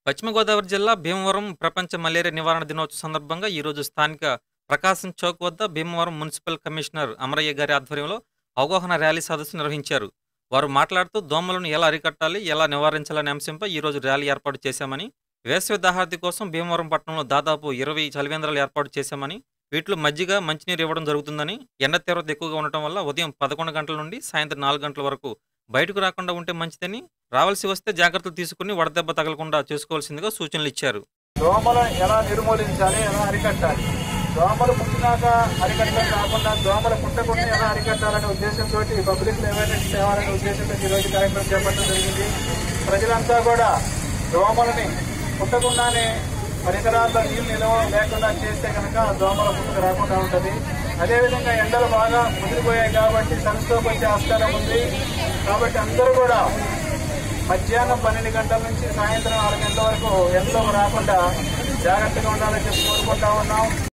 పశ్చిమ గోదావరి జిల్లా భీమవరం ప్రపంచ మలేరియా నివారణ దినోత్సవం సందర్భంగా ఈరోజు స్థానిక ప్రకాశం చౌక్ వద్ద భీమవరం మున్సిపల్ కమిషనర్ అమరయ్య గారి ఆధ్వర్యంలో అవగాహన ర్యాలీ సదస్సు నిర్వహించారు వారు మాట్లాడుతూ దోమలను ఎలా అరికట్టాలి ఎలా నివారించాలనే అంశంపై ఈరోజు ర్యాలీ ఏర్పాటు చేశామని వేసవి దాహార్తి కోసం భీమవరం పట్టణంలో దాదాపు ఇరవై చలివేంద్రాలు ఏర్పాటు చేశామని వీటిలో మజ్జిగ మంచినీరు ఇవ్వడం జరుగుతుందని ఎండ తీవ్రత ఎక్కువగా ఉండటం వల్ల ఉదయం పదకొండు గంటల నుండి సాయంత్రం నాలుగు గంటల వరకు బయటకు రాకుండా ఉంటే మంచిదని రావాల్సి వస్తే జాగ్రత్తలు తీసుకుని వడదెబ్బ తగలకుండా చేసుకోవాల్సిందిగా సూచనలు ఇచ్చారు దోమలు ఎలా నిర్మూలించాలి ఎలా అరికట్టాలి దోమలు పుట్టినాక అరికట్టడం కాకుండా దోమలు పుట్టకుండా ఎలా అరికట్టాలనే ఉద్దేశంతో పబ్లిక్ అవేర్నెస్ తేవాలనే ఉద్దేశంతో ఈరోజు కార్యక్రమం చేపట్టడం జరిగింది ప్రజలంతా కూడా దోమలని పుట్టకుండానే పరిసరాల్లో నీళ్ళు నిల్వ లేకుండా చేస్తే కనుక దోమల పుట్టుక రాకుండా ఉంటుంది అదేవిధంగా ఎండలు బాగా ముదిరిపోయాయి కాబట్టి సన్స్ట్రోక్ వచ్చే ఆస్కారం ఉంది కాబట్టి అందరూ కూడా మధ్యాహ్నం పన్నెండు గంటల నుంచి సాయంత్రం ఆరు గంటల వరకు ఎండలోకి రాకుండా జాగ్రత్తగా ఉండాలని చెప్పి కోరుకుంటా ఉన్నాం